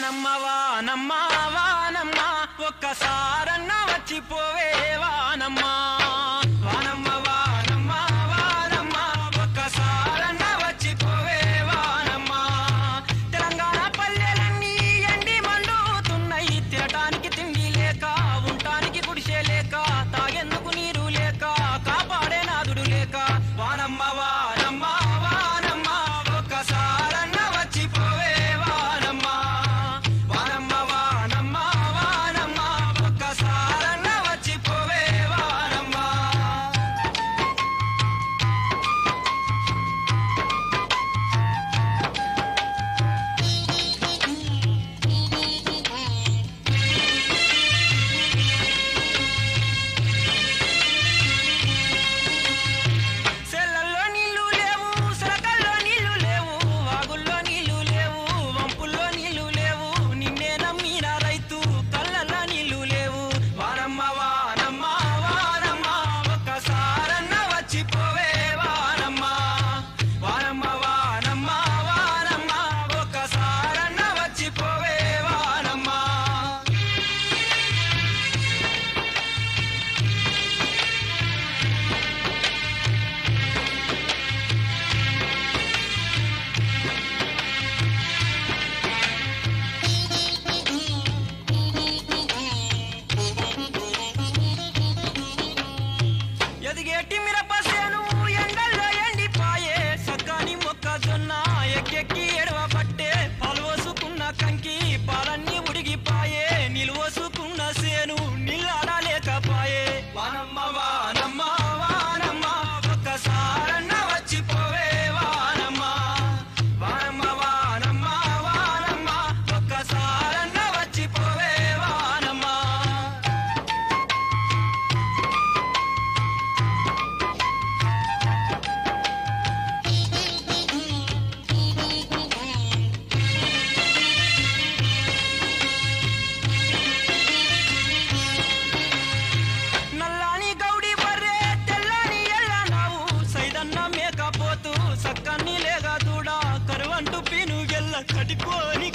వానమ్మ వానమ్మ వానమ్మ ఒక్కసారన్న వచ్చిపోవే వానమ్మ వానమ్మ వానమ్మ వానమ్మ ఒక్కసారన్న వచ్చిపోవే వానమ్మ తెలంగాణ పల్లెలన్నీ ఎండి మండుతున్నాయి తినటానికి తిండి లేక ఉండటానికి గుడిసె లేక తాగేందుకు నీరు లేక కాపాడే నాదుడు లేక వానమ్మ వానమ్మ వానమ్మ ఒక్కసారన్న వచ్చిపోవే వానమ్మ వానమ్మ వానమ్మ వానమ్మ ఒక్కసారన్న వచ్చిపోవే వానమ్మ సెల్లల్లో నీళ్లు లేవు సరకల్లో నీళ్లు లేవు వాగుల్లో నీళ్లు లేవు వంపుల్లో నీళ్లు లేవు నిన్నే నమ్మిన రైతు కళ్ళల్లో నీళ్లు లేవు వానమ్మ వానమ్మ వానమ్మ ఒక్కసారన్న వచ్చిపోవే వానమ్మ వానమ్మ వానమ్మ వానమ్మ ఒక్కసారన్న వచ్చిపోవే వానమ్మ ఎదిగేటి మిరపసేను ఎండల్లో ఎండిపాయే సగ్గాని మొక్కజొన్న ఎక్కెక్కి ఎడవ పట్టే పాల్వోసుకున్న కంకి పాలన్నీ ఉడిగిపాయే నిల్వోసుకున్న సేను నిల్లాడలేకపాయే వానమ్మ వానమ్మ వానమ్మ ఒక్కసారన్న వచ్చిపోవే వానమ్మ వానమ్మ వానమ్మ వానమ్మ ఒక్కసారన్న వచ్చిపోవే వానమ్మ నల్లాని గౌడి బర్రె తెల్లని ఎల్ల నావు సైదన్న మేకపోతూ సక్కన్ని లేగా దూడ కరువంటు పీను గెల్ల కటుకోని